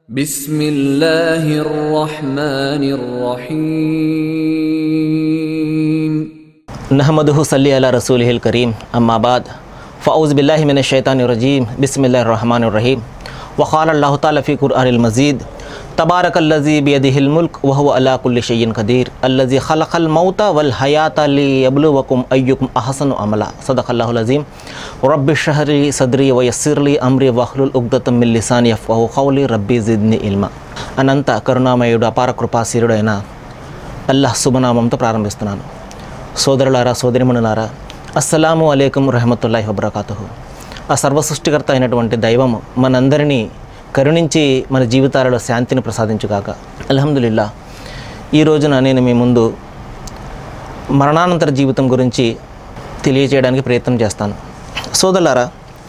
بسم الله الرحمن الرحيم नहमदहु सल्ली अला रसूलिहिल करीम अम्मा बाद फ़ाउज़ बिल्लाहि मिनश शैतानिर रजीम बिस्मिल्लाहिर रहमानिर रहीम वक़ाल अल्लाहु ताला फ़ी क़ुरआनिल मजीद तबारकल्लज़ी बियदिहिल मुल्क व हुवा अला कुल्लि शैइन क़दीर अल्लज़ी खलक़ल मौता वल हयाता लियब्लुवकुम अय्युकुम अहसनु अमला सदक़ल्लाहुल अज़ीम रब्बि इश्रह लि सद्री व यस्सिर लि अम्री वहलुल उक़्दतम मिन लिसानी यफ़क़हु क़ौली रब्बి జిద్ని ఇల్మా అనంత కరుణామయుడు అపార కృపాశీరుడైన అల్లాహ్ శుభనామంతో ప్రారంభిస్తున్నాను సోదరులారా సోదరిమణులారా అస్సలాము అలైకుం రహమతుల్లాహి వబర్కాతుహు ఆ సర్వసృష్టికర్త అయినటువంటి దైవం మనందరినీ కరుణించి మన జీవితాలలో శాంతిని ప్రసాదించుగాక అల్హమ్దులిల్లా ఈ రోజున నేను మీ ముందు మరణానంతర జీవితం గురించి తెలియజేయడానికి ప్రయత్నం చేస్తాను సోదరులారా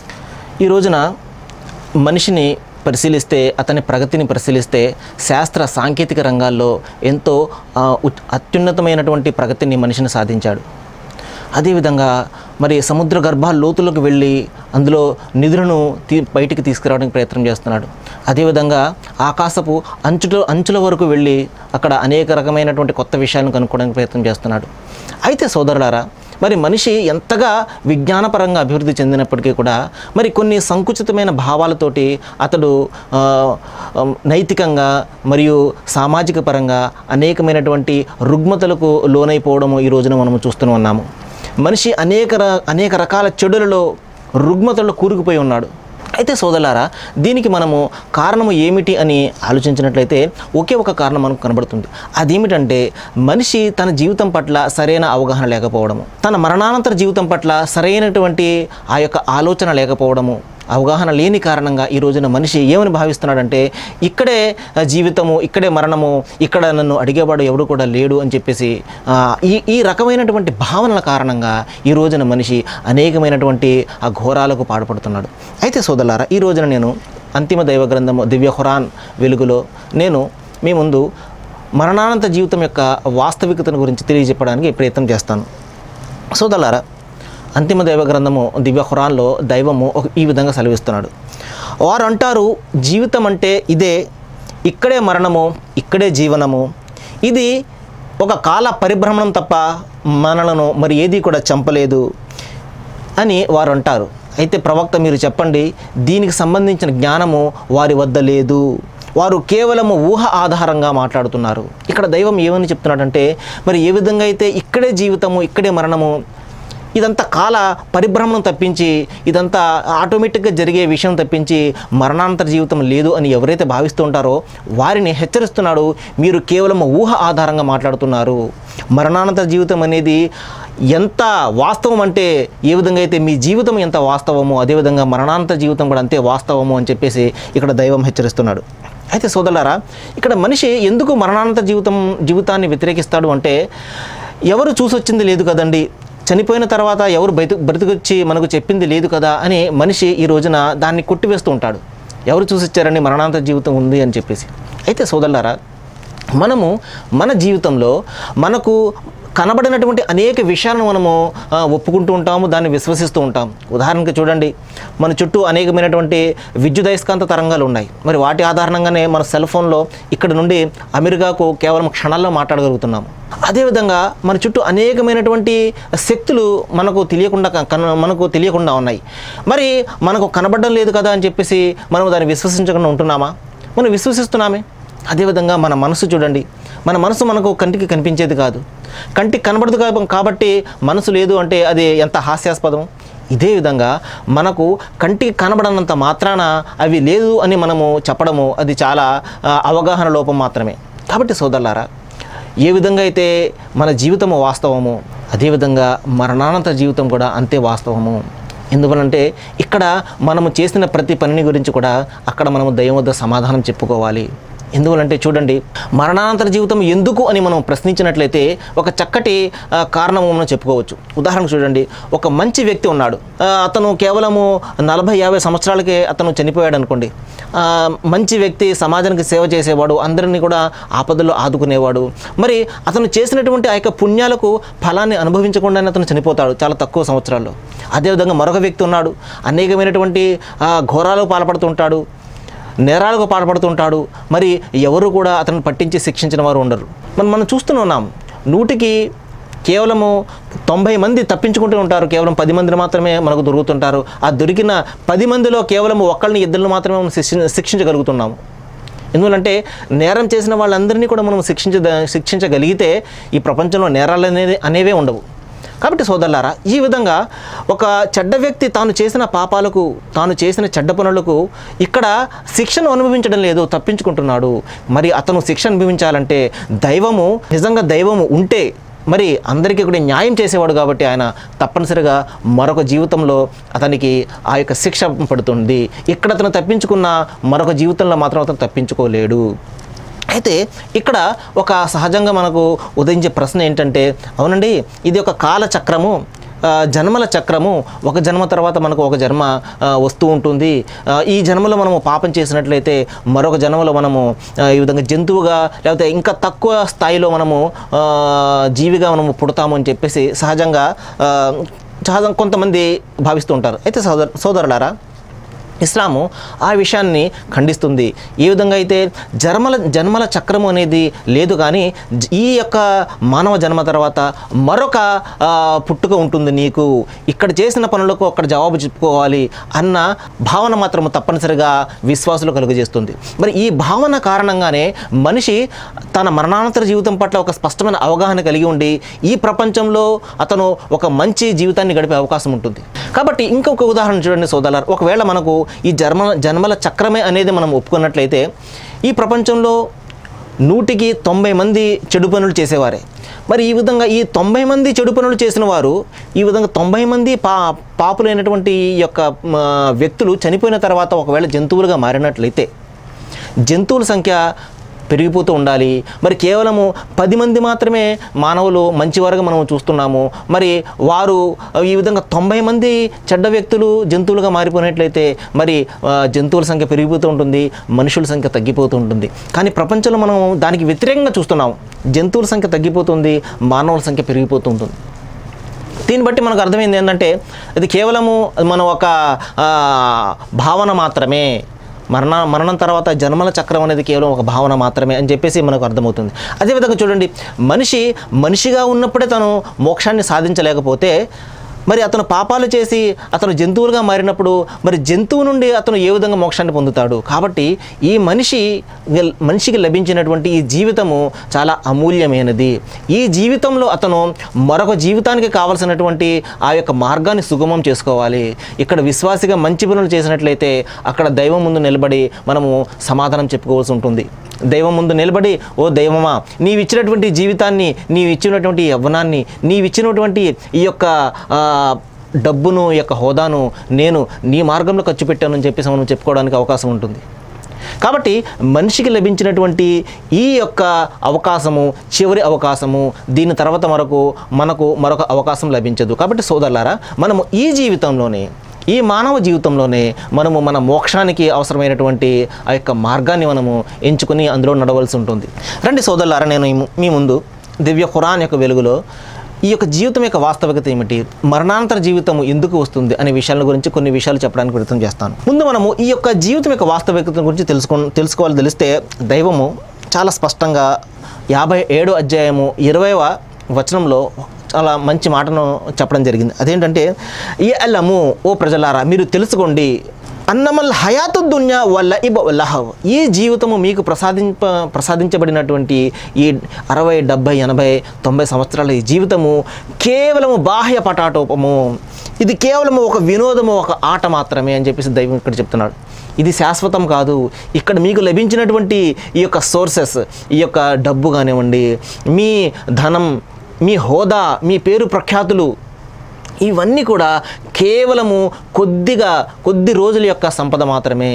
ఈ రోజున మనిషిని పరిశీలిస్తే అతని ప్రగతిని పరిశీలిస్తే శాస్త్ర సాంకేతిక రంగాల్లో ఎంతో ఆ, ఉత్- అత్యున్నతమైనటువంటి ప్రగతిని మనిషిని సాధించాడు అదేవిధంగా మరి సముద్ర గర్భ లోతులకు వెళ్ళి అందులో నిధులను తీ బయటికి తీసుకురావడానికి ప్రయత్నం చేస్తున్నాడు అదేవిధంగా ఆకాశపు అంచుల అంచుల వరకు వెళ్ళి అక్కడ అనేక రకమైనటువంటి కొత్త విషయాలను కనుక్కోవడానికి ప్రయత్నం చేస్తున్నాడు అయితే సోదరులారా మరి మనిషి ఎంతగా విజ్ఞానపరంగా అభివృద్ధి చెందినప్పటికీ కూడా మరి కొన్ని సంకుచితమైన భావాలతోటి అతడు ఆ, ఆ, నైతికంగా మరియు సామాజిక పరంగా అనేకమైనటువంటి రుగ్మతలకు లోనైపోవడము ఈ రోజున మనము చూస్తూనే ఉన్నాము మనిషి అనేక ర- అనేక రకాల చెడులలో రుగ్మతల్లో కూరుకుపోయి ఉన్నాడు అయితే సోదరులారా దీనికి మనము కారణము ఏమిటి అని ఆలోచించినట్లయితే ఒకే ఒక కారణం మనకు కనబడుతుంది అదేమిటంటే మనిషి తన జీవితం పట్ల సరైన అవగాహన లేకపోవడము తన మరణానంతర జీవితం పట్ల సరైనటువంటి ఆ యొక్క ఆలోచన లేకపోవడము అవగాహన లేని కారణంగా ఈ రోజున మనిషి ఏమని భావిస్తున్నాడంటే ఇక్కడే ఆ, జీవితము ఇక్కడే మరణము ఇక్కడ నన్ను అడిగేవాడు ఎవడు కూడా లేడు అని చెప్పేసి ఆ, ఈ ఈ రకమైనటువంటి భావనల కారణంగా ఈ రోజున మనిషి అనేకమైనటువంటి ఆ ఘోరాలకు పాడుపడుతున్నాడు అయితే సోదరులారా ఈ రోజున నేను అంతిమ దైవ గ్రంథము దివ్య ఖురాన్ వెలుగులో నేను మీ ముందు మరణానంత జీవితం యొక్క వాస్తవికతను గురించి తెలియజెప్పడానికి ప్రయత్నం చేస్తాను సోదరులారా అంతిమ దైవ గ్రంథము దివ్య ఖురాన్లో దైవము ఒక- ఈ విధంగా సెలవిస్తున్నాడు వారు అంటారు జీవితం అంటే ఇదే ఇక్కడే మరణము ఇక్కడే జీవనము ఇది ఒక కాల పరిభ్రమణం తప్ప మనలను మరి ఏది కూడా చంపలేదు అని వారు అంటారు అయితే ప్రవక్త మీరు చెప్పండి దీనికి సంబంధించిన జ్ఞానము వారి వద్ద లేదు వారు కేవలము ఊహ ఆధారంగా మాట్లాడుతున్నారు ఇక్కడ దైవం ఏమని చెప్తున్నాడంటే మరి ఏ విధంగా అయితే ఇక్కడే జీవితము ఇక్కడే మరణము ఇదంతా కాల పరిభ్రమణం తప్పించి ఇదంతా ఆటోమేటిక్గా జరిగే విషయం తప్పించి మరణాంతర జీవితం లేదు అని ఎవరైతే భావిస్తూ ఉంటారో వారిని హెచ్చరిస్తున్నాడు మీరు కేవలం ఊహ ఆధారంగా మాట్లాడుతున్నారు మరణానంతర జీవితం అనేది ఎంత వాస్తవం అంటే ఏ విధంగా అయితే మీ జీవితం ఎంత వాస్తవమో అదేవిధంగా మరణానంతర జీవితం కూడా అంతే వాస్తవము అని చెప్పేసి ఇక్కడ దైవం హెచ్చరిస్తున్నాడు అయితే సోదరులారా ఇక్కడ మనిషి ఎందుకు మరణానంతర జీవితం జీవితాన్ని వ్యతిరేకిస్తాడు అంటే ఎవరు చూసొచ్చింది లేదు కదండి చనిపోయిన తర్వాత ఎవరు బయట బ్రతికొచ్చి మనకు చెప్పింది లేదు కదా అని మనిషి ఈ రోజున దాన్ని కొట్టివేస్తూ ఉంటాడు ఎవరు చూసిచ్చారని మరణాంతర జీవితం ఉంది అని చెప్పేసి అయితే సోదరులారా మనము మన జీవితంలో మనకు కనబడినటువంటి అనేక విషయాలను మనము ఆ, ఒప్పుకుంటూ ఉంటాము దాన్ని విశ్వసిస్తూ ఉంటాం ఉదాహరణకి చూడండి మన చుట్టూ అనేకమైనటువంటి విద్యుదయస్కాంత తరంగాలు ఉన్నాయి మరి వాటి ఆధారంగానే మన సెల్ ఫోన్లో ఇక్కడ నుండి అమెరికాకు కేవలం క్షణాల్లో మాట్లాడగలుగుతున్నాము అదేవిధంగా మన చుట్టూ అనేకమైనటువంటి శక్తులు మనకు తెలియకుండా కన మనకు తెలియకుండా ఉన్నాయి మరి మనకు కనబడడం లేదు కదా అని చెప్పేసి మనం దాన్ని విశ్వసించకుండా ఉంటున్నామా మనం విశ్వసిస్తున్నామే అదేవిధంగా మన మనసు చూడండి మన మనసు మనకు కంటికి కనిపించేది కాదు కంటికి కనబడదు కాబ- కాబట్టి మనసు లేదు అంటే అది ఎంత హాస్యాస్పదం ఇదే విధంగా మనకు కంటికి కనబడనంత మాత్రాన అవి లేదు అని మనము చెప్పడము అది చాలా ఆ, అవగాహన లోపం మాత్రమే కాబట్టి సోదరులారా ఏ విధంగా అయితే మన జీవితము వాస్తవము అదేవిధంగా మరణానంతర జీవితం కూడా అంతే వాస్తవము ఎందువలంటే ఇక్కడ మనము చేసిన ప్రతి పనిని గురించి కూడా అక్కడ మనము దైవం వద్ద సమాధానం చెప్పుకోవాలి ఎందువలంటే చూడండి మరణానంతర జీవితం ఎందుకు అని మనం ప్రశ్నించినట్లయితే ఒక చక్కటి ఆ, కారణము మనం చెప్పుకోవచ్చు ఉదాహరణకు చూడండి ఒక మంచి వ్యక్తి ఉన్నాడు ఆ, అతను కేవలము నలభై యాభై సంవత్సరాలకే అతను చనిపోయాడు అనుకోండి ఆ, మంచి వ్యక్తి సమాజానికి సేవ చేసేవాడు అందరినీ కూడా ఆపదల్లో ఆదుకునేవాడు మరి అతను చేసినటువంటి ఆ యొక్క పుణ్యాలకు ఫలాన్ని అనుభవించకుండానే అతను చనిపోతాడు చాలా తక్కువ సంవత్సరాల్లో అదేవిధంగా మరొక వ్యక్తి ఉన్నాడు అనేకమైనటువంటి ఆ, ఘోరాలు పాల్పడుతుంటాడు నేరాలకు పాల్పడుతుంటాడు మరి ఎవరు కూడా అతను పట్టించి శిక్షించిన వారు ఉండరు మనం మనం చూస్తున్నాం నూటికి కేవలము తొంభై మంది తప్పించుకుంటూ ఉంటారు కేవలం పది మందిని మాత్రమే మనకు దొరుకుతుంటారు ఆ దొరికిన పది మందిలో కేవలం ఒక్కళ్ళని ఇద్దరిని మాత్రమే మనం శిక్షి శిక్షించగలుగుతున్నాము ఎందువలంటే నేరం చేసిన వాళ్ళందరినీ కూడా మనం శిక్షించ శిక్షించగలిగితే ఈ ప్రపంచంలో నేరాలు అనేది అనేవే ఉండవు కాబట్టి సోదరులారా ఈ విధంగా ఒక చెడ్డ వ్యక్తి తాను చేసిన పాపాలకు తాను చేసిన చెడ్డ పనులకు ఇక్కడ శిక్షను అనుభవించడం లేదు తప్పించుకుంటున్నాడు మరి అతను శిక్ష అనుభవించాలంటే దైవము నిజంగా దైవము ఉంటే మరి అందరికీ కూడా న్యాయం చేసేవాడు కాబట్టి ఆయన తప్పనిసరిగా మరొక జీవితంలో అతనికి ఆ యొక్క శిక్ష పడుతుంది ఇక్కడ అతను తప్పించుకున్న మరొక జీవితంలో మాత్రం అతను తప్పించుకోలేడు అయితే ఇక్కడ ఒక సహజంగా మనకు ఉదయించే ప్రశ్న ఏంటంటే అవునండి ఇది ఒక కాల చక్రము ఆ, జన్మల చక్రము ఒక జన్మ తర్వాత మనకు ఒక జన్మ ఆ, వస్తూ ఉంటుంది ఆ, ఈ జన్మలో మనము పాపం చేసినట్లయితే మరొక జన్మలో మనము ఆ, ఈ విధంగా జంతువుగా లేకపోతే ఇంకా తక్కువ స్థాయిలో మనము ఆ, జీవిగా మనము పుడతాము అని చెప్పేసి సహజంగా ఆ, సహజంగా కొంతమంది భావిస్తూ ఉంటారు అయితే సోదర సోదరులారా ఇస్లాము ఆ విషయాన్ని ఖండిస్తుంది ఏ విధంగా అయితే జన్మల జన్మల చక్రము అనేది లేదు కానీ జ- ఈ యొక్క మానవ జన్మ తర్వాత మరొక ఆ, పుట్టుక ఉంటుంది నీకు ఇక్కడ చేసిన పనులకు అక్కడ జవాబు చెప్పుకోవాలి అన్న భావన మాత్రము తప్పనిసరిగా విశ్వాసులు కలుగజేస్తుంది మరి ఈ భావన కారణంగానే మనిషి తన మరణానంతర జీవితం పట్ల ఒక స్పష్టమైన అవగాహన కలిగి ఉండి ఈ ప్రపంచంలో అతను ఒక మంచి జీవితాన్ని గడిపే అవకాశం ఉంటుంది కాబట్టి ఇంకొక ఉదాహరణ చూడండి సోదరులారు ఒకవేళ మనకు ఈ జన్మ జన్మల చక్రమే అనేది మనం ఒప్పుకున్నట్లయితే ఈ ప్రపంచంలో నూటికి తొంభై మంది చెడు పనులు చేసేవారే మరి ఈ విధంగా ఈ తొంభై మంది చెడు పనులు చేసిన వారు ఈ విధంగా తొంభై మంది పా పాపులైనటువంటి ఈ యొక్క మ, వ్యక్తులు చనిపోయిన తర్వాత ఒకవేళ జంతువులుగా మారినట్లయితే జంతువుల సంఖ్య పెరిగిపోతూ ఉండాలి మరి కేవలము పది మంది మాత్రమే మానవులు మంచివారుగా మనం చూస్తున్నాము మరి వారు ఈ విధంగా తొంభై మంది చెడ్డ వ్యక్తులు జంతువులుగా మారిపోయినట్లయితే మరి ఆ, జంతువుల సంఖ్య పెరిగిపోతూ ఉంటుంది మనుషుల సంఖ్య తగ్గిపోతూ ఉంటుంది కానీ ప్రపంచంలో మనం దానికి వ్యతిరేకంగా చూస్తున్నాం జంతువుల సంఖ్య తగ్గిపోతుంది మానవుల సంఖ్య పెరిగిపోతూ ఉంటుంది దీన్ని బట్టి మనకు అర్థమైంది ఏంటంటే ఇది కేవలము మన ఒక ఆ, భావన మాత్రమే మరణ మరణం తర్వాత జన్మల చక్రం అనేది కేవలం ఒక భావన మాత్రమే అని చెప్పేసి మనకు అర్థమవుతుంది అదేవిధంగా చూడండి మనిషి మనిషిగా ఉన్నప్పుడే తను మోక్షాన్ని సాధించలేకపోతే మరి అతను పాపాలు చేసి అతను జంతువులుగా మారినప్పుడు మరి జంతువు నుండి అతను ఏ విధంగా మోక్షాన్ని పొందుతాడు కాబట్టి ఈ మనిషి మనిషికి లభించినటువంటి ఈ జీవితము చాలా అమూల్యమైనది ఈ జీవితంలో అతను మరొక జీవితానికి కావలసినటువంటి ఆ యొక్క మార్గాన్ని సుగమం చేసుకోవాలి ఇక్కడ విశ్వాసిగా మంచి పనులు చేసినట్లయితే అక్కడ దైవం ముందు నిలబడి మనము సమాధానం చెప్పుకోవాల్సి ఉంటుంది దైవం ముందు నిలబడి ఓ దైవమా నీవు ఇచ్చినటువంటి జీవితాన్ని నీవు ఇచ్చినటువంటి యవ్వనాన్ని నీవు ఇచ్చినటువంటి ఈ యొక్క ఆ, డబ్బును ఈ యొక్క హోదాను నేను నీ మార్గంలో ఖర్చు పెట్టానని చెప్పేసి మనం చెప్పుకోవడానికి అవకాశం ఉంటుంది కాబట్టి మనిషికి లభించినటువంటి ఈ యొక్క అవకాశము చివరి అవకాశము దీని తర్వాత మరొక మనకు మరొక అవకాశం లభించదు కాబట్టి సోదరులారా మనము ఈ జీవితంలోనే ఈ మానవ జీవితంలోనే మనము మన మోక్షానికి అవసరమైనటువంటి ఆ యొక్క మార్గాన్ని మనము ఎంచుకుని అందులో నడవలసి ఉంటుంది రండి సోదరులారా నేను ఈ ము- మీ ముందు దివ్య ఖురాన్ యొక్క వెలుగులో ఈ యొక్క జీవితం యొక్క వాస్తవికత ఏమిటి మరణాంతర జీవితం ఎందుకు వస్తుంది అనే విషయాల గురించి కొన్ని విషయాలు చెప్పడానికి ప్రయత్నం చేస్తాను ముందు మనము ఈ యొక్క జీవితం యొక్క వాస్తవికత గురించి తెలుసుకో తెలుసుకోవాలి తెలిస్తే దైవము చాలా స్పష్టంగా యాభై ఏడో అధ్యాయము ఇరవైవ వచనంలో చాలా మంచి మాటను చెప్పడం జరిగింది అదేంటంటే ఈ అల్లము ఓ ప్రజలారా మీరు తెలుసుకోండి అన్నమల్ హయాతు దున్యా వల్ల ఇబ లహవ్ ఈ జీవితము మీకు ప్రసాదింప ప్రసాదించబడినటువంటి ఈ అరవై డెబ్భై ఎనభై తొంభై సంవత్సరాల ఈ జీవితము కేవలము బాహ్య పటాటోపము ఇది కేవలము ఒక వినోదము ఒక ఆట మాత్రమే అని చెప్పేసి దైవం ఇక్కడ చెప్తున్నాడు ఇది శాశ్వతం కాదు ఇక్కడ మీకు లభించినటువంటి ఈ యొక్క సోర్సెస్ ఈ యొక్క డబ్బు కానివ్వండి మీ ధనం మీ హోదా మీ పేరు ప్రఖ్యాతులు ఇవన్నీ కూడా కేవలము కొద్దిగా కొద్ది రోజుల యొక్క సంపద మాత్రమే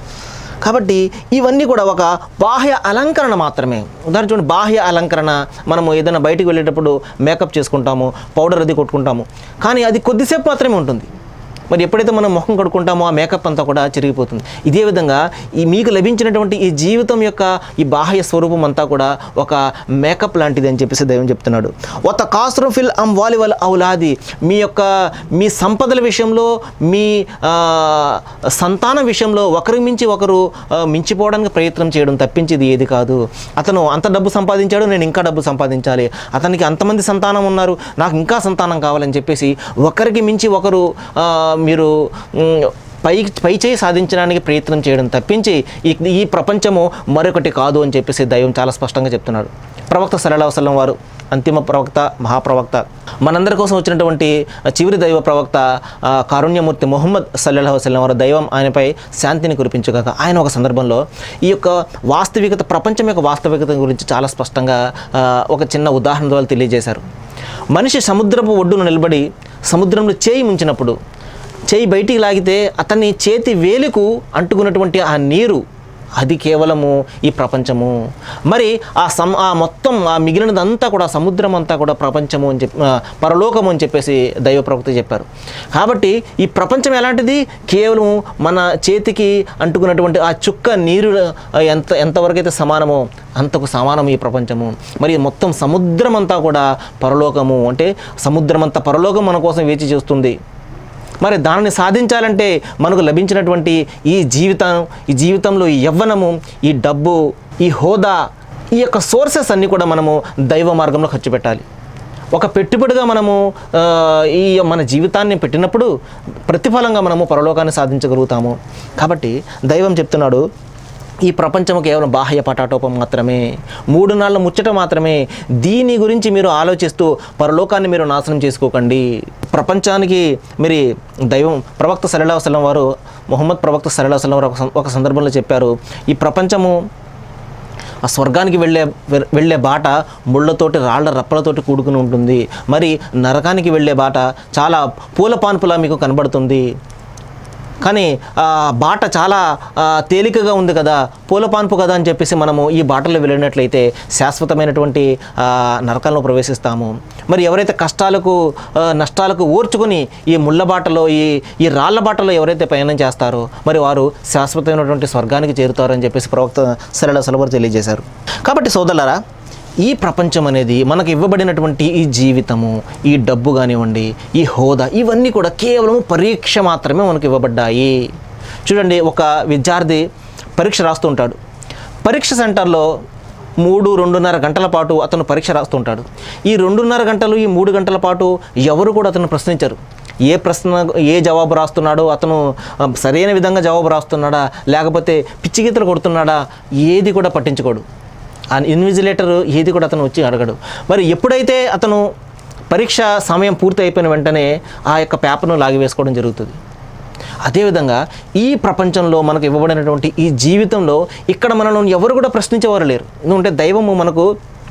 కాబట్టి ఇవన్నీ కూడా ఒక బాహ్య అలంకరణ మాత్రమే ఉదాహరణ చూడండి బాహ్య అలంకరణ మనము ఏదైనా బయటికి వెళ్ళేటప్పుడు మేకప్ చేసుకుంటాము పౌడర్ అది కొట్టుకుంటాము కానీ అది కొద్దిసేపు మాత్రమే ఉంటుంది మరి ఎప్పుడైతే మనం ముఖం కడుక్కుంటామో ఆ మేకప్ అంతా కూడా చెరిగిపోతుంది ఇదే విధంగా ఈ మీకు లభించినటువంటి ఈ జీవితం యొక్క ఈ బాహ్య స్వరూపం అంతా కూడా ఒక మేకప్ లాంటిది అని చెప్పేసి దైవం చెప్తున్నాడు ఒక కాసురం ఫిల్ అమ్ వాలివల్ ఔలాది మీ యొక్క మీ సంపదల విషయంలో మీ ఆ, సంతానం విషయంలో ఒకరి మించి ఒకరు ఆ, మించిపోవడానికి ప్రయత్నం చేయడం తప్పించేది ఏది కాదు అతను అంత డబ్బు సంపాదించాడు నేను ఇంకా డబ్బు సంపాదించాలి అతనికి అంతమంది సంతానం ఉన్నారు నాకు ఇంకా సంతానం కావాలని చెప్పేసి ఒకరికి మించి ఒకరు ఆ, మీరు మ్, పై పై చేయి సాధించడానికి ప్రయత్నం చేయడం తప్పించి ఈ ఈ ప్రపంచము మరొకటి కాదు అని చెప్పేసి దైవం చాలా స్పష్టంగా చెప్తున్నాడు ప్రవక్త సరళ వసలం వారు అంతిమ ప్రవక్త మహాప్రవక్త మనందరి కోసం వచ్చినటువంటి చివరి దైవ ప్రవక్త ఆ, కారుణ్యమూర్తి మొహమ్మద్ సల్లల్లాహు వసల్లం వారు దైవం ఆయనపై శాంతిని కురిపించగాక ఆయన ఒక సందర్భంలో ఈ యొక్క వాస్తవికత ప్రపంచం యొక్క వాస్తవికత గురించి చాలా స్పష్టంగా ఆ, ఒక చిన్న ఉదాహరణ ద్వారా తెలియజేశారు మనిషి సముద్రపు ఒడ్డున నిలబడి సముద్రంలో చేయి ముంచినప్పుడు చేయి బయటికి లాగితే అతని చేతి వేలుకు అంటుకున్నటువంటి ఆ నీరు అది కేవలము ఈ ప్రపంచము మరి ఆ సం ఆ మొత్తం ఆ మిగిలినదంతా కూడా సముద్రం అంతా కూడా ప్రపంచము అని చెప్పి ఆ, పరలోకము అని చెప్పేసి దైవ ప్రవక్త చెప్పారు కాబట్టి ఈ ప్రపంచం ఎలాంటిది కేవలం మన చేతికి అంటుకున్నటువంటి ఆ చుక్క నీరు ఆ, ఎంత ఎంతవరకైతే సమానమో అంతకు సమానం ఈ ప్రపంచము మరి మొత్తం సముద్రం అంతా కూడా పరలోకము అంటే సముద్రం అంతా పరలోకం మన కోసం వేచి చూస్తుంది మరి దానిని సాధించాలంటే మనకు లభించినటువంటి ఈ జీవితం ఈ జీవితంలో ఈ యవ్వనము ఈ డబ్బు ఈ హోదా ఈ యొక్క సోర్సెస్ అన్నీ కూడా మనము దైవ మార్గంలో ఖర్చు పెట్టాలి ఒక పెట్టుబడిగా మనము ఆ, ఈ మన జీవితాన్ని పెట్టినప్పుడు ప్రతిఫలంగా మనము పరలోకాన్ని సాధించగలుగుతాము కాబట్టి దైవం చెప్తున్నాడు ఈ ప్రపంచం కేవలం బాహ్య పటాటోపం మాత్రమే మూడు నాళ్ళ ముచ్చట మాత్రమే దీని గురించి మీరు ఆలోచిస్తూ పరలోకాన్ని మీరు నాశనం చేసుకోకండి ప్రపంచానికి మరి దైవం ప్రవక్త సరళా వసలం వారు మొహమ్మద్ ప్రవక్త సరళా వసలం వారు ఒక సం- ఒక సందర్భంలో చెప్పారు ఈ ప్రపంచము ఆ స్వర్గానికి వెళ్ళే వె- వెళ్ళే బాట ముళ్ళతోటి రాళ్ల రప్పలతోటి కూడుకుని ఉంటుంది మరి నరకానికి వెళ్ళే బాట చాలా పూల పాన్పులా మీకు కనబడుతుంది కానీ ఆ బాట చాలా ఆ, తేలికగా ఉంది కదా పూల పాన్పు కదా అని చెప్పేసి మనము ఈ బాటలో వెళ్ళినట్లయితే శాశ్వతమైనటువంటి ఆ, నరకంలో ప్రవేశిస్తాము మరి ఎవరైతే కష్టాలకు ఆ, నష్టాలకు ఓర్చుకొని ఈ ముళ్ళ బాటలో ఈ ఈ రాళ్ళ బాటలో ఎవరైతే ప్రయాణం చేస్తారో మరి వారు శాశ్వతమైనటువంటి స్వర్గానికి చేరుతారని చెప్పేసి ప్రవక్త సరళ సలవరు తెలియజేశారు కాబట్టి సోదరులారా ఈ ప్రపంచం అనేది మనకు ఇవ్వబడినటువంటి ఈ జీవితము ఈ డబ్బు కానివ్వండి ఈ హోదా ఇవన్నీ కూడా కేవలం పరీక్ష మాత్రమే మనకు ఇవ్వబడ్డాయి చూడండి ఒక విద్యార్థి పరీక్ష రాస్తూ ఉంటాడు పరీక్ష సెంటర్లో మూడు రెండున్నర గంటల పాటు అతను పరీక్ష రాస్తుంటాడు ఈ రెండున్నర గంటలు ఈ మూడు గంటల పాటు ఎవరు కూడా అతను ప్రశ్నించరు ఏ ప్రశ్న ఏ జవాబు రాస్తున్నాడో అతను ఆ, సరైన విధంగా జవాబు రాస్తున్నాడా లేకపోతే పిచ్చి గీతలు కొడుతున్నాడా ఏది కూడా పట్టించుకోడు ఆ ఇన్విజిలేటర్ ఏది కూడా అతను వచ్చి అడగడు మరి ఎప్పుడైతే అతను పరీక్ష సమయం పూర్తి అయిపోయిన వెంటనే ఆ యొక్క పేపర్ను లాగివేసుకోవడం జరుగుతుంది అదేవిధంగా ఈ ప్రపంచంలో మనకు ఇవ్వబడినటువంటి ఈ జీవితంలో ఇక్కడ మనల్ని ఎవరు కూడా ప్రశ్నించేవారు లేరు ఎందుకంటే దైవము మనకు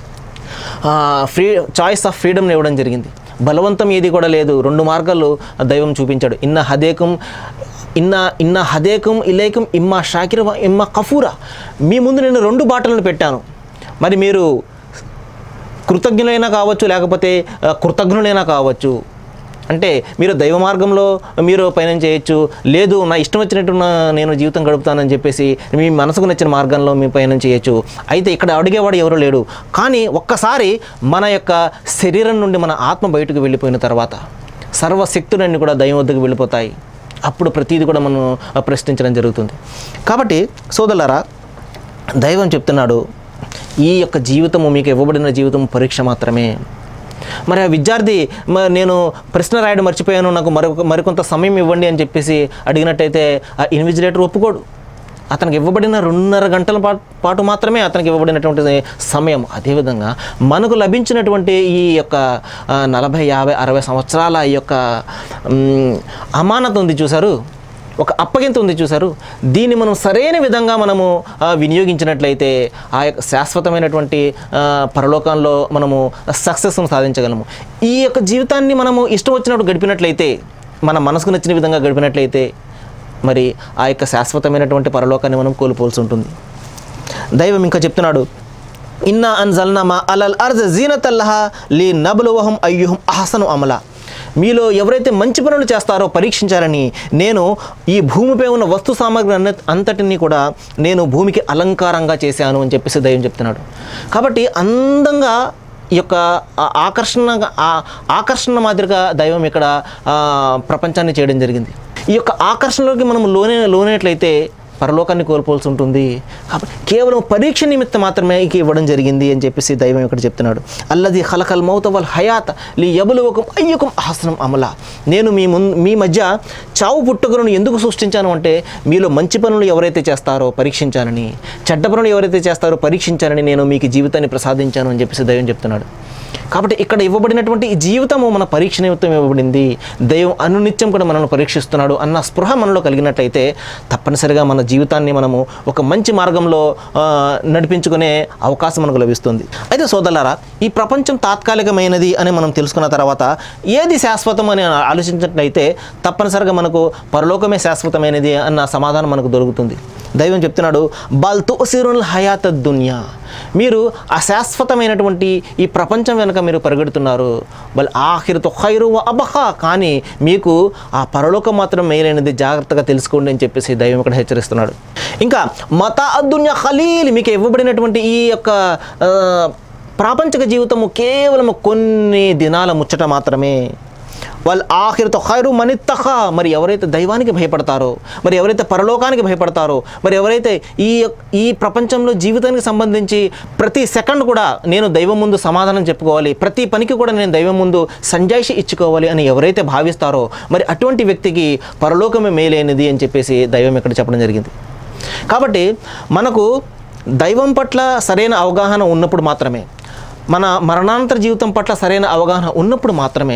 ఫ్రీ చాయిస్ ఆఫ్ ఫ్రీడమ్ని ఇవ్వడం జరిగింది బలవంతం ఏది కూడా లేదు రెండు మార్గాలు దైవం చూపించాడు ఇన్న హదేకం ఇన్న ఇన్న హదేకం ఇలేకం ఇమ్మా షాకిర ఇమ్మా కఫూరా మీ ముందు నేను రెండు బాటలను పెట్టాను మరి మీరు కృతజ్ఞులైనా కావచ్చు లేకపోతే ఆ, కృతజ్ఞులైనా కావచ్చు అంటే మీరు దైవ మార్గంలో మీరు పయనం చేయొచ్చు లేదు నా ఇష్టం వచ్చినట్టు నా- నేను జీవితం గడుపుతానని చెప్పేసి మీ మనసుకు నచ్చిన మార్గంలో మీ పయనం చేయొచ్చు అయితే ఇక్కడ అడిగేవాడు ఎవరు లేడు కానీ ఒక్కసారి మన యొక్క శరీరం నుండి మన ఆత్మ బయటకు వెళ్ళిపోయిన తర్వాత సర్వశక్తులన్నీ కూడా దైవం వద్దకు వెళ్ళిపోతాయి అప్పుడు ప్రతిదీ కూడా మనం ప్రశ్నించడం జరుగుతుంది కాబట్టి సోదరులారా దైవం చెప్తున్నాడు ఈ యొక్క జీవితము మీకు ఇవ్వబడిన జీవితం పరీక్ష మాత్రమే మరి ఆ విద్యార్థి మ- నేను ప్రశ్న రాయడం మర్చిపోయాను నాకు మరొక మరికొంత సమయం ఇవ్వండి అని చెప్పేసి అడిగినట్టయితే ఆ ఇన్విజిలేటర్ ఒప్పుకోడు అతనికి ఇవ్వబడిన రెండున్నర గంటల పా- పాటు మాత్రమే అతనికి ఇవ్వబడినటువంటి సమయం అదేవిధంగా మనకు లభించినటువంటి ఈ యొక్క ఆ, నలభై యాభై అరవై సంవత్సరాల ఈ యొక్క మ్, అమానత ఉంది చూసారు ఒక అప్పగింత ఉంది చూసారు దీన్ని మనం సరైన విధంగా మనము ఆ, వినియోగించినట్లయితే ఆ యొక్క శాశ్వతమైనటువంటి ఆ, పరలోకంలో మనము సక్సెస్ను సాధించగలము ఈ యొక్క జీవితాన్ని మనము ఇష్టం వచ్చినట్టు గడిపినట్లయితే మన మనసుకు నచ్చిన విధంగా గడిపినట్లయితే మరి ఆ యొక్క శాశ్వతమైనటువంటి పరలోకాన్ని మనం కోల్పోల్సి ఉంటుంది దైవం ఇంకా చెప్తున్నాడు ఇన్నా అన్జల్నా మా అలల్ అర్జ్ జీనతల్లహ లీ నబులువహం అయ్యుహం అహసను అమల మీలో ఎవరైతే మంచి పనులు చేస్తారో పరీక్షించాలని నేను ఈ భూమిపై ఉన్న వస్తు సామాగ్రి అన్న అంతటిని కూడా నేను భూమికి అలంకారంగా చేశాను అని చెప్పేసి దైవం చెప్తున్నాడు కాబట్టి అందంగా ఈ యొక్క ఆ- ఆకర్షణ ఆ- ఆకర్షణ మాదిరిగా దైవం ఇక్కడ ఆ, ప్రపంచాన్ని చేయడం జరిగింది ఈ యొక్క ఆకర్షణలోకి మనం లోనే లోనేట్లయితే పరలోకాన్ని కోల్పోవాల్సి ఉంటుంది కాబట్టి కేవలం పరీక్ష నిమిత్తం మాత్రమే ఇక ఇవ్వడం జరిగింది అని చెప్పేసి దైవం ఇక్కడ చెప్తున్నాడు అల్లది హలకల్ మౌత వల్ హయాత్ లీ యబులువకం అయ్యకం ఆసనం అమల నేను మీ ముందు మీ మధ్య చావు పుట్టుకలను ఎందుకు సృష్టించాను అంటే మీలో మంచి పనులు ఎవరైతే చేస్తారో పరీక్షించాలని చెడ్డ పనులు ఎవరైతే చేస్తారో పరీక్షించాలని నేను మీకు జీవితాన్ని ప్రసాదించాను అని చెప్పేసి దైవం చెప్తున్నాడు కాబట్టి ఇక్కడ ఇవ్వబడినటువంటి ఈ జీవితము మన పరీక్ష నిమిత్తం ఇవ్వబడింది దైవం అనునిత్యం కూడా మనల్ని పరీక్షిస్తున్నాడు అన్న స్పృహ మనలో కలిగినట్లయితే తప్పనిసరిగా మన జీవితాన్ని మనము ఒక మంచి మార్గంలో ఆ, నడిపించుకునే అవకాశం మనకు లభిస్తుంది అయితే సోదరులారా ఈ ప్రపంచం తాత్కాలికమైనది అని మనం తెలుసుకున్న తర్వాత ఏది శాశ్వతం అని ఆలోచించినట్లయితే తప్పనిసరిగా మనకు పరలోకమే శాశ్వతమైనది అన్న సమాధానం మనకు దొరుకుతుంది దైవం చెప్తున్నాడు బల్ తుసిరుల్ హయాత దునియా మీరు అశాశ్వతమైనటువంటి ఈ ప్రపంచం వెనుక మీరు పరిగెడుతున్నారు బల్ ఆఖిరితో ఖైరు వ అబహా కానీ మీకు ఆ పరలోకం మాత్రం మేలైనది జాగ్రత్తగా తెలుసుకోండి అని చెప్పేసి దైవం ఇక్కడ హెచ్చరిస్తున్నాడు ఇంకా మత అద్దున్య ఖలీల్ మీకు ఇవ్వబడినటువంటి ఈ యొక్క ఆ, ప్రాపంచిక జీవితము కేవలం కొన్ని దినాల ముచ్చట మాత్రమే వాళ్ళు ఆఖరితో ఖైరు మనిత్తహ మరి ఎవరైతే దైవానికి భయపడతారో మరి ఎవరైతే పరలోకానికి భయపడతారో మరి ఎవరైతే ఈ ఈ ప్రపంచంలో జీవితానికి సంబంధించి ప్రతి సెకండ్ కూడా నేను దైవం ముందు సమాధానం చెప్పుకోవాలి ప్రతి పనికి కూడా నేను దైవం ముందు సంజాయిషి ఇచ్చుకోవాలి అని ఎవరైతే భావిస్తారో మరి అటువంటి వ్యక్తికి పరలోకమే మేలైనది అని చెప్పేసి దైవం ఇక్కడ చెప్పడం జరిగింది కాబట్టి మనకు దైవం పట్ల సరైన అవగాహన ఉన్నప్పుడు మాత్రమే మన మరణాంతర జీవితం పట్ల సరైన అవగాహన ఉన్నప్పుడు మాత్రమే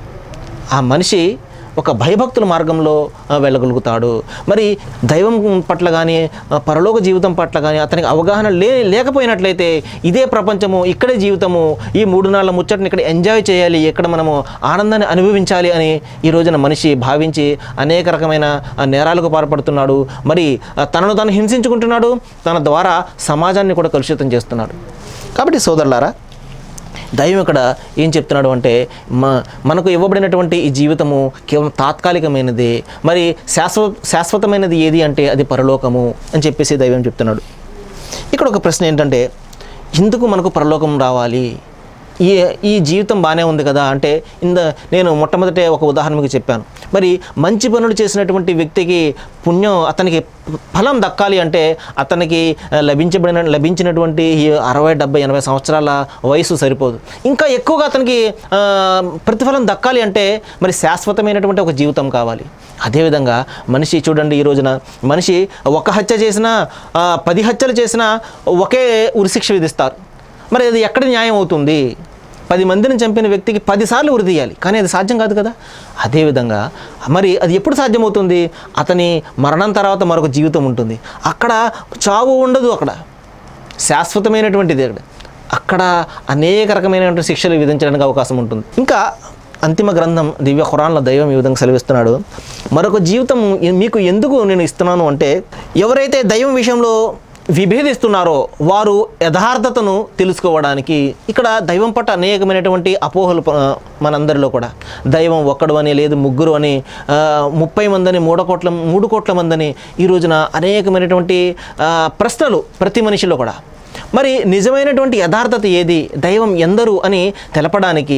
ఆ మనిషి ఒక భయభక్తుల మార్గంలో ఆ, వెళ్ళగలుగుతాడు మరి దైవం పట్ల కానీ ఆ, పరలోక జీవితం పట్ల కానీ అతనికి అవగాహన లే లేకపోయినట్లయితే ఇదే ప్రపంచము ఇక్కడే జీవితము ఈ మూడు నాళ్ళ ముచ్చటని ఇక్కడ ఎంజాయ్ చేయాలి ఇక్కడ మనము ఆనందాన్ని అనుభవించాలి అని ఈ రోజున మనిషి భావించి అనేక రకమైన ఆ, నేరాలకు పాల్పడుతున్నాడు మరి ఆ, తనను తాను హింసించుకుంటున్నాడు తన ద్వారా సమాజాన్ని కూడా కలుషితం చేస్తున్నాడు కాబట్టి సోదరులారా దైవం ఇక్కడ ఏం చెప్తున్నాడు అంటే మ మనకు ఇవ్వబడినటువంటి ఈ జీవితము కేవలం తాత్కాలికమైనది మరి శాశ్వత శాశ్వతమైనది ఏది అంటే అది పరలోకము అని చెప్పేసి దైవం చెప్తున్నాడు ఇక్కడ ఒక ప్రశ్న ఏంటంటే ఎందుకు మనకు పరలోకం రావాలి ఈ ఈ జీవితం బాగానే ఉంది కదా అంటే ఇంద నేను మొట్టమొదటే ఒక ఉదాహరణ మీకు చెప్పాను మరి మంచి పనులు చేసినటువంటి వ్యక్తికి పుణ్యం అతనికి ఫలం దక్కాలి అంటే అతనికి ఆ, లభించబడిన లభించినటువంటి ఈ అరవై డెబ్బై ఎనభై సంవత్సరాల వయసు సరిపోదు ఇంకా ఎక్కువగా అతనికి ఆ, ప్రతిఫలం దక్కాలి అంటే మరి శాశ్వతమైనటువంటి ఒక జీవితం కావాలి అదేవిధంగా మనిషి చూడండి ఈ రోజున మనిషి ఒక హత్య చేసినా ఆ, పది హత్యలు చేసినా ఒకే ఉరిశిక్ష విధిస్తారు మరి అది ఎక్కడ న్యాయం అవుతుంది పది మందిని చంపిన వ్యక్తికి పదిసార్లు ఉరి తీయాలి కానీ అది సాధ్యం కాదు కదా అదేవిధంగా మరి అది ఎప్పుడు సాధ్యమవుతుంది అతని మరణం తర్వాత మరొక జీవితం ఉంటుంది అక్కడ చావు ఉండదు అక్కడ శాశ్వతమైనటువంటిది అక్కడ అక్కడ అనేక రకమైనటువంటి శిక్షలు విధించడానికి అవకాశం ఉంటుంది ఇంకా అంతిమ గ్రంథం దివ్య ఖురాన్లో దైవం ఈ విధంగా సెలవిస్తున్నాడు మరొక జీవితం మీకు ఎందుకు నేను ఇస్తున్నాను అంటే ఎవరైతే దైవం విషయంలో విభేదిస్తున్నారో వారు యథార్థతను తెలుసుకోవడానికి ఇక్కడ దైవం పట్ల అనేకమైనటువంటి అపోహలు ప- మనందరిలో కూడా దైవం ఒక్కడు అని లేదు ముగ్గురు అని ఆ, ముప్పై మందని మూడు కోట్ల మూడు కోట్ల మందని ఈ రోజున అనేకమైనటువంటి ఆ, ప్రశ్నలు ప్రతి మనిషిలో కూడా మరి నిజమైనటువంటి యథార్థత ఏది దైవం ఎందరు అని తెలపడానికి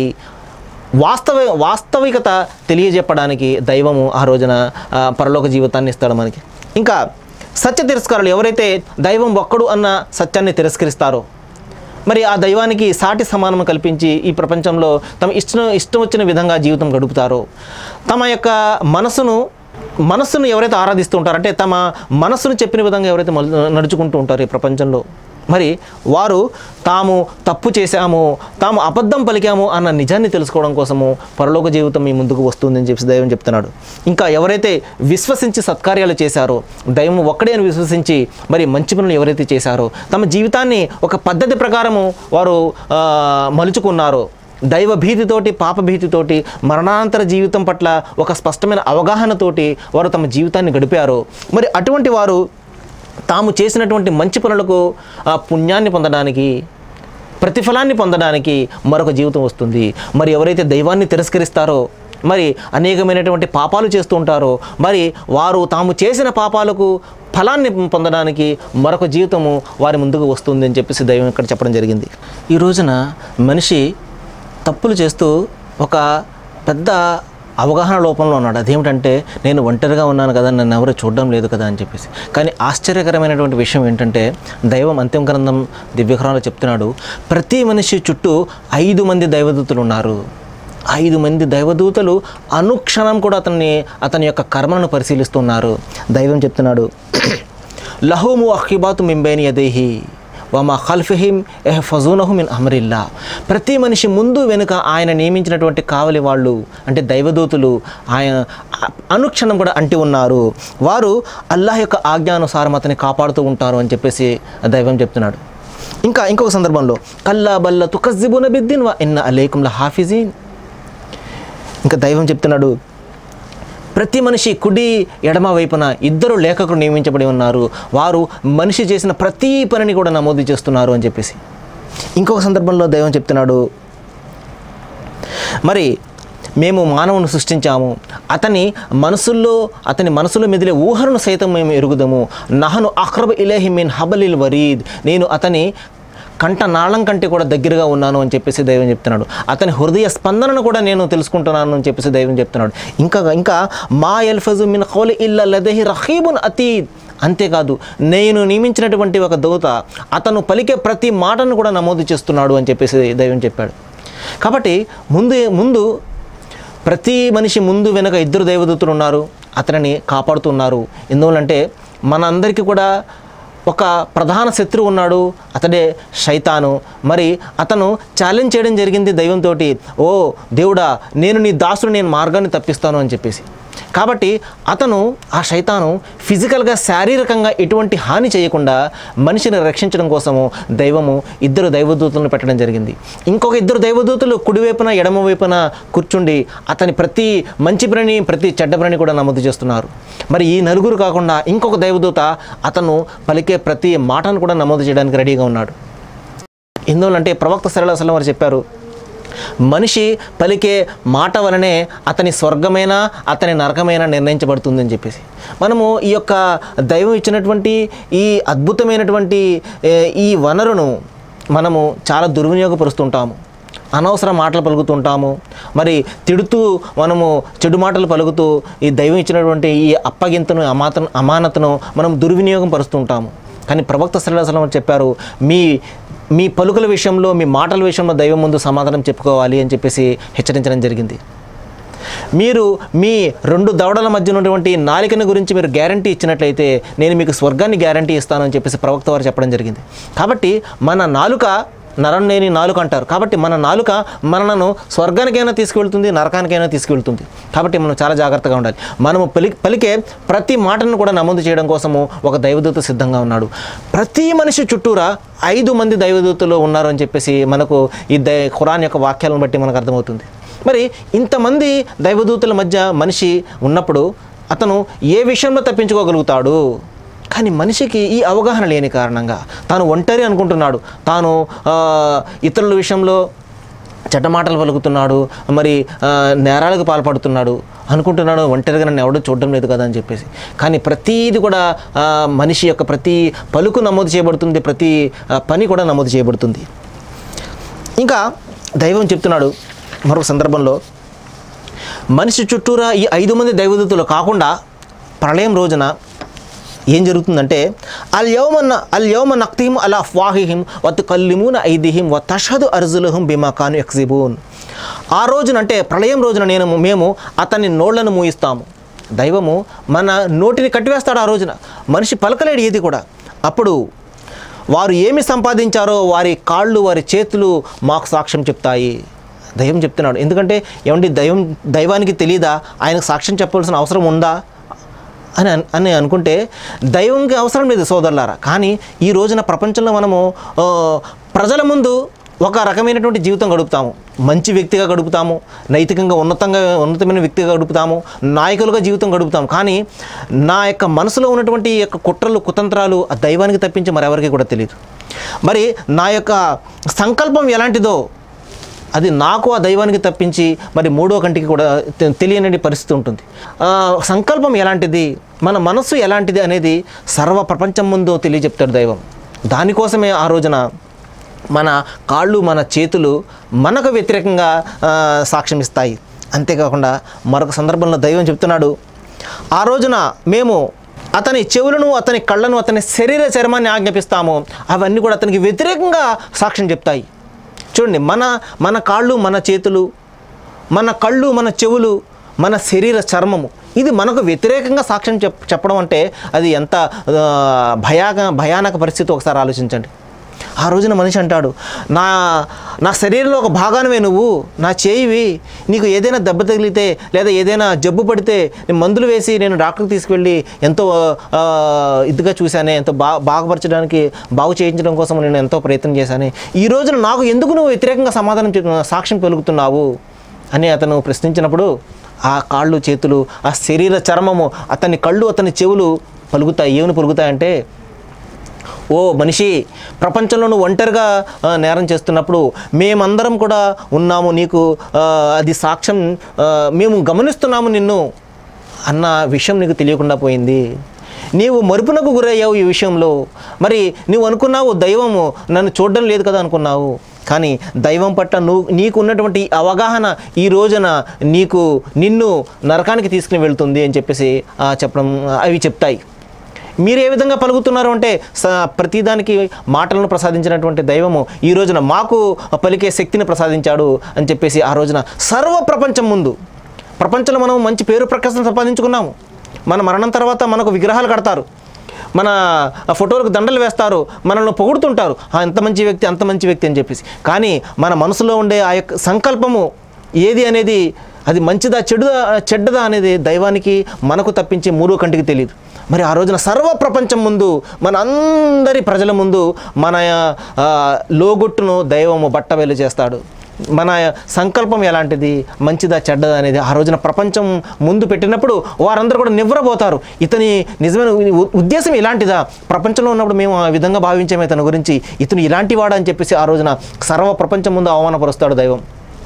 వాస్తవ వాస్తవికత తెలియజెప్పడానికి దైవము ఆ రోజున ఆ, పరలోక జీవితాన్ని ఇస్తాడు మనకి ఇంకా సత్య తిరస్కారాలు ఎవరైతే దైవం ఒక్కడు అన్న సత్యాన్ని తిరస్కరిస్తారో మరి ఆ దైవానికి సాటి సమానం కల్పించి ఈ ప్రపంచంలో తమ ఇష్టం ఇష్టం వచ్చిన విధంగా జీవితం గడుపుతారో తమ యొక్క మనసును మనస్సును ఎవరైతే ఆరాధిస్తూ ఉంటారో అంటే తమ మనస్సును చెప్పిన విధంగా ఎవరైతే మలు- నడుచుకుంటూ ఉంటారో ఈ ప్రపంచంలో మరి వారు తాము తప్పు చేశాము తాము అబద్ధం పలికాము అన్న నిజాన్ని తెలుసుకోవడం కోసము పరలోక జీవితం మీ ముందుకు వస్తుందని చెప్పి దైవం చెప్తున్నాడు ఇంకా ఎవరైతే విశ్వసించి సత్కార్యాలు చేశారో దైవం ఒక్కడే అని విశ్వసించి మరి మంచి పనులు ఎవరైతే చేశారో తమ జీవితాన్ని ఒక పద్ధతి ప్రకారము వారు ఆ, మలుచుకున్నారో దైవ భీతితోటి పాప భీతితోటి మరణాంతర జీవితం పట్ల ఒక స్పష్టమైన అవగాహనతోటి వారు తమ జీవితాన్ని గడిపారు మరి అటువంటి వారు తాము చేసినటువంటి మంచి పనులకు ఆ పుణ్యాన్ని పొందడానికి ప్రతిఫలాన్ని పొందడానికి మరొక జీవితం వస్తుంది మరి ఎవరైతే దైవాన్ని తిరస్కరిస్తారో మరి అనేకమైనటువంటి పాపాలు చేస్తూ ఉంటారో మరి వారు తాము చేసిన పాపాలకు ఫలాన్ని పొందడానికి మరొక జీవితము వారి ముందుకు వస్తుంది అని చెప్పేసి దైవం ఇక్కడ చెప్పడం జరిగింది ఈ రోజున మనిషి తప్పులు చేస్తూ ఒక పెద్ద అవగాహన లోపంలో ఉన్నాడు అదేమిటంటే నేను ఒంటరిగా ఉన్నాను కదా నన్ను ఎవరు చూడడం లేదు కదా అని చెప్పేసి కానీ ఆశ్చర్యకరమైనటువంటి విషయం ఏంటంటే దైవం అంతిమ గ్రంథం దివ్యగ్రంథంలో చెప్తున్నాడు ప్రతి మనిషి చుట్టూ ఐదు మంది దైవదూతలు ఉన్నారు ఐదు మంది దైవదూతలు అనుక్షణం కూడా అతన్ని అతని యొక్క కర్మను పరిశీలిస్తున్నారు దైవం చెప్తున్నాడు లహుము అఖిబాతు మింబైని యదేహి వమా ఖల్ఫిహిం ఎహ్ ఫజూనహు మిన్ అమరిల్లా ప్రతి మనిషి ముందు వెనుక ఆయన నియమించినటువంటి కావలి వాళ్ళు అంటే దైవదూతులు ఆయన అనుక్షణం కూడా అంటి ఉన్నారు వారు అల్లాహ్ యొక్క ఆజ్ఞానుసారం అతన్ని కాపాడుతూ ఉంటారు అని చెప్పేసి దైవం చెప్తున్నాడు ఇంకా ఇంకొక సందర్భంలో కల్లా బల్ల తుకజిబున బిద్దిన్ వా ఇన్న అలేకుమ్ల హాఫిజీన్ ఇంకా దైవం చెప్తున్నాడు ప్రతి మనిషి కుడి ఎడమ వైపున ఇద్దరు లేఖకులు నియమించబడి ఉన్నారు వారు మనిషి చేసిన ప్రతి పనిని కూడా నమోదు చేస్తున్నారు అని చెప్పేసి ఇంకొక సందర్భంలో దైవం చెప్తున్నాడు మరి మేము మానవుని సృష్టించాము అతని మనసుల్లో అతని మనసులో మెదిలే ఊహలను సైతం మేము ఎరుగుదాము నహను అక్రబ్ ఇలేహి మీన్ హబలిల్ వరీద్ నేను అతని కంట నాళం కంటే కూడా దగ్గరగా ఉన్నాను అని చెప్పేసి దైవం చెప్తున్నాడు అతని హృదయ స్పందనను కూడా నేను తెలుసుకుంటున్నాను అని చెప్పేసి దైవం చెప్తున్నాడు ఇంకా ఇంకా మా ఎల్ఫజు మిన్ ఖౌలి ఇల్ల లదహి రహీబున్ అతీద్ అంతేకాదు నేను నియమించినటువంటి ఒక దూత అతను పలికే ప్రతి మాటను కూడా నమోదు చేస్తున్నాడు అని చెప్పేసి దైవం చెప్పాడు కాబట్టి ముందు ముందు ప్రతి మనిషి ముందు వెనక ఇద్దరు దైవదూతులు ఉన్నారు అతనిని కాపాడుతున్నారు ఎందువల్లంటే మనందరికీ కూడా ఒక ప్రధాన శత్రువు ఉన్నాడు అతడే శైతాను మరి అతను ఛాలెంజ్ చేయడం జరిగింది దైవంతో ఓ దేవుడా నేను నీ దాసుడు నేను మార్గాన్ని తప్పిస్తాను అని చెప్పేసి కాబట్టి అతను ఆ శైతాను ఫిజికల్గా శారీరకంగా ఎటువంటి హాని చేయకుండా మనిషిని రక్షించడం కోసము దైవము ఇద్దరు దైవదూతలను పెట్టడం జరిగింది ఇంకొక ఇద్దరు దైవదూతలు కుడివైపున ఎడమ వైపున కూర్చుండి అతని ప్రతి మంచి పనిని ప్రతి చెడ్డ పనిని కూడా నమోదు చేస్తున్నారు మరి ఈ నలుగురు కాకుండా ఇంకొక దైవదూత అతను పలికే ప్రతి మాటను కూడా నమోదు చేయడానికి రెడీగా ఉన్నాడు ఎందువల్లంటే ప్రవక్త సరళ అసలు వారు చెప్పారు మనిషి పలికే మాట వలనే అతని స్వర్గమైన అతని నరకమైన నిర్ణయించబడుతుందని చెప్పేసి మనము ఈ యొక్క దైవం ఇచ్చినటువంటి ఈ అద్భుతమైనటువంటి ఏ, ఈ వనరును మనము చాలా దుర్వినియోగపరుస్తుంటాము అనవసర మాటలు పలుకుతుంటాము మరి తిడుతూ మనము చెడు మాటలు పలుకుతూ ఈ దైవం ఇచ్చినటువంటి ఈ అప్పగింతను అమాతను అమానతను మనం దుర్వినియోగం పరుస్తుంటాము కానీ ప్రవక్త సల్లాహం చెప్పారు మీ మీ పలుకుల విషయంలో మీ మాటల విషయంలో దైవం ముందు సమాధానం చెప్పుకోవాలి అని చెప్పేసి హెచ్చరించడం జరిగింది మీరు మీ రెండు దవడల మధ్య ఉన్నటువంటి నాలికను గురించి మీరు గ్యారంటీ ఇచ్చినట్లయితే నేను మీకు స్వర్గాన్ని గ్యారంటీ ఇస్తానని చెప్పేసి ప్రవక్త వారు చెప్పడం జరిగింది కాబట్టి మన నాలుక నరం లేని నాలుక అంటారు కాబట్టి మన నాలుక మనలను స్వర్గానికైనా తీసుకువెళ్తుంది నరకానికైనా తీసుకువెళ్తుంది కాబట్టి మనం చాలా జాగ్రత్తగా ఉండాలి మనము పలి పలికే ప్రతి మాటను కూడా నమోదు చేయడం కోసము ఒక దైవదూత సిద్ధంగా ఉన్నాడు ప్రతి మనిషి చుట్టూరా ఐదు మంది దైవదూతలు ఉన్నారు అని చెప్పేసి మనకు ఈ దై ఖురాన్ యొక్క వాక్యాలను బట్టి మనకు అర్థమవుతుంది మరి ఇంతమంది దైవదూతల మధ్య మనిషి ఉన్నప్పుడు అతను ఏ విషయంలో తప్పించుకోగలుగుతాడు కానీ మనిషికి ఈ అవగాహన లేని కారణంగా తాను ఒంటరి అనుకుంటున్నాడు తాను ఆ, ఇతరుల విషయంలో చెడ్డ మాటలు పలుకుతున్నాడు మరి ఆ, నేరాలకు పాల్పడుతున్నాడు అనుకుంటున్నాడు ఒంటరిగా నన్ను ఎవడో చూడడం లేదు కదా అని చెప్పేసి కానీ ప్రతీది కూడా ఆ, మనిషి యొక్క ప్రతి పలుకు నమోదు చేయబడుతుంది ప్రతి ఆ, పని కూడా నమోదు చేయబడుతుంది ఇంకా దైవం చెప్తున్నాడు మరొక సందర్భంలో మనిషి చుట్టూరా ఈ ఐదు మంది దైవదూతలు కాకుండా ప్రళయం రోజున ఏం జరుగుతుందంటే అల్ యౌమన్న అల్ యౌమ నక్తిహిం అలా ఫాహిహిం వత్ కల్లిమూన ఐదిహిం వ తషదు అర్జులహం బిమా కాను ఎక్సిబూన్ ఆ రోజున అంటే ప్రళయం రోజున నేను మేము అతని నోళ్లను మూయిస్తాము దైవము మన నోటిని కట్టివేస్తాడు ఆ రోజున మనిషి పలకలేడు ఏది కూడా అప్పుడు వారు ఏమి సంపాదించారో వారి కాళ్ళు వారి చేతులు మాకు సాక్ష్యం చెప్తాయి దైవం చెప్తున్నాడు ఎందుకంటే ఏమండి దైవం దైవానికి తెలియదా ఆయనకు సాక్ష్యం చెప్పాల్సిన అవసరం ఉందా అని అన్- అని అనుకుంటే దైవంకి అవసరం లేదు సోదరులారా కానీ ఈ రోజున ప్రపంచంలో మనము ఆ, ప్రజల ముందు ఒక రకమైనటువంటి జీవితం గడుపుతాము మంచి వ్యక్తిగా గడుపుతాము నైతికంగా ఉన్నతంగా ఉన్నతమైన వ్యక్తిగా గడుపుతాము నాయకులుగా జీవితం గడుపుతాము కానీ నా యొక్క మనసులో ఉన్నటువంటి ఈ యొక్క కుట్రలు కుతంత్రాలు ఆ దైవానికి తప్పించి మరెవరికి కూడా తెలియదు మరి నా యొక్క సంకల్పం ఎలాంటిదో అది నాకు ఆ దైవానికి తప్పించి మరి మూడో కంటికి కూడా తె- తెలియని పరిస్థితి ఉంటుంది ఆ, సంకల్పం ఎలాంటిది మన మనస్సు ఎలాంటిది అనేది సర్వ ప్రపంచం ముందు తెలియజెప్తాడు దైవం దానికోసమే ఆ రోజున మన కాళ్ళు మన చేతులు మనకు వ్యతిరేకంగా ఆ, సాక్ష్యం ఇస్తాయి అంతేకాకుండా మరొక సందర్భంలో దైవం చెప్తున్నాడు ఆ రోజున మేము అతని చెవులను అతని కళ్ళను అతని శరీర చర్మాన్ని ఆజ్ఞాపిస్తాము అవన్నీ కూడా అతనికి వ్యతిరేకంగా సాక్ష్యం చెప్తాయి చూడండి మన మన కాళ్ళు మన చేతులు మన కళ్ళు మన చెవులు మన శరీర చర్మము ఇది మనకు వ్యతిరేకంగా సాక్ష్యం చెప్ చెప్పడం అంటే అది ఎంత ఆ, భయాక భయానక పరిస్థితి ఒకసారి ఆలోచించండి ఆ రోజున మనిషి అంటాడు నా నా శరీరంలో ఒక భాగానివే నువ్వు నా చేయివి నీకు ఏదైనా దెబ్బ తగిలితే లేదా ఏదైనా జబ్బు పడితే నేను మందులు వేసి నేను డాక్టర్కి తీసుకువెళ్ళి ఎంతో ఆ, ఇదిగా చూశానే ఎంతో బా బాగుపరచడానికి బాగు చేయించడం కోసం నేను ఎంతో ప్రయత్నం చేశాను ఈ రోజున నాకు ఎందుకు నువ్వు వ్యతిరేకంగా సమాధానం చెప్తున్నా- సాక్ష్యం పలుకుతున్నావు అని అతను ప్రశ్నించినప్పుడు ఆ కాళ్ళు చేతులు ఆ శరీర చర్మము అతని కళ్ళు అతని చెవులు పలుకుతాయి ఏమని పలుకుతాయంటే ఓ మనిషి ప్రపంచంలో నువ్వు ఒంటరిగా ఆ, నేరం చేస్తున్నప్పుడు మేమందరం కూడా ఉన్నాము నీకు ఆ, అది సాక్ష్యం ఆ, మేము గమనిస్తున్నాము నిన్ను అన్న విషయం నీకు తెలియకుండా పోయింది నీవు మరుపునకు గురయ్యావు ఈ విషయంలో మరి నువ్వు అనుకున్నావు దైవము నన్ను చూడడం లేదు కదా అనుకున్నావు కానీ దైవం పట్ల నువ్వు నీకు ఉన్నటువంటి ఈ అవగాహన ఈ రోజున నీకు నిన్ను నరకానికి తీసుకుని వెళ్తుంది అని చెప్పేసి ఆ, చెప్పడం అవి చెప్తాయి మీరు ఏ విధంగా పలుకుతున్నారు అంటే స ప్రతిదానికి మాటలను ప్రసాదించినటువంటి దైవము ఈ రోజున మాకు పలికే శక్తిని ప్రసాదించాడు అని చెప్పేసి ఆ రోజున సర్వ ప్రపంచం ముందు ప్రపంచంలో మనం మంచి పేరు ప్రకాశం సంపాదించుకున్నాము మన మరణం తర్వాత మనకు విగ్రహాలు కడతారు మన ఫోటోలకు దండలు వేస్తారు మనల్ని పొగుడుతుంటారు "ఆ, ఎంత మంచి వ్యక్తి అంత మంచి వ్యక్తి అని చెప్పేసి కానీ మన మనసులో ఉండే ఆ యొక్క సంకల్పము ఏది అనేది అది మంచిదా చెడుదా చెడ్డదా అనేది దైవానికి మనకు తప్పించి మూడో కంటికి తెలియదు మరి ఆ రోజున సర్వ ప్రపంచం ముందు మన అందరి ప్రజల ముందు మన ఆ, లోగొట్టును దైవము బట్టబయలు చేస్తాడు మన సంకల్పం ఎలాంటిది మంచిదా చెడ్డదా అనేది ఆ రోజున ప్రపంచం ముందు పెట్టినప్పుడు వారందరూ కూడా నివ్వరబోతారు ఇతని నిజమైన ఉ- ఉద్దేశం ఇలాంటిదా ప్రపంచంలో ఉన్నప్పుడు మేము ఆ విధంగా భావించాము ఇతని గురించి ఇతను ఇలాంటి వాడా అని చెప్పేసి ఆ రోజున సర్వ ప్రపంచం ముందు అవమానపరుస్తాడు దైవం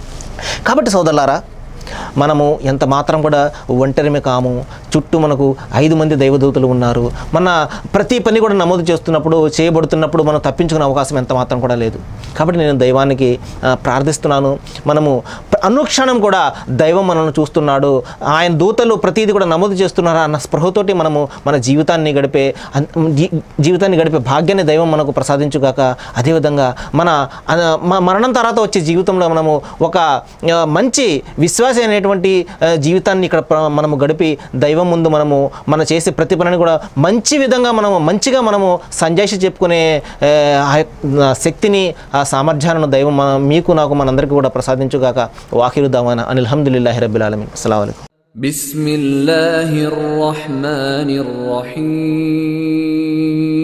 కాబట్టి సోదరులారా మనము ఎంత మాత్రం కూడా ఒంటరిమే కాము చుట్టూ మనకు ఐదు మంది దైవదూతలు ఉన్నారు మన ప్రతి పని కూడా నమోదు చేస్తున్నప్పుడు చేయబడుతున్నప్పుడు మనం తప్పించుకునే అవకాశం ఎంత మాత్రం కూడా లేదు కాబట్టి నేను దైవానికి ఆ, ప్రార్థిస్తున్నాను మనము ప్ర- అనుక్షణం కూడా దైవం మనల్ని చూస్తున్నాడు ఆయన దూతలు ప్రతిదీ కూడా నమోదు చేస్తున్నారా అన్న స్పృహతోటి మనము మన జీవితాన్ని గడిపే అన్- జీ- జీవితాన్ని గడిపే భాగ్యాన్ని దైవం మనకు ప్రసాదించుగాక అదేవిధంగా మన ఆ, మ- మరణం తర్వాత వచ్చే జీవితంలో మనము ఒక ఆ, మంచి విశ్వాస అనేటువంటి ఆ, జీవితాన్ని ఇక్కడ ప్ర- మనము గడిపి దైవం ముందు మనము మన చేసే ప్రతి పనిని కూడా మంచి విధంగా మనము మంచిగా మనము సంజాయిషి చెప్పుకునే ఆ, ఆ యొక్క శక్తిని ఆ సామర్థ్యాలను దైవం మన- మీకు నాకు మనందరికీ కూడా ప్రసాదించుగాక వాకిరు దావాన అనిల్ హమ్దుల్లాహి రబ్బిల్ ఆలమీన్ అస్సలాము అలైకుం بسم الله الرحمن الرحيم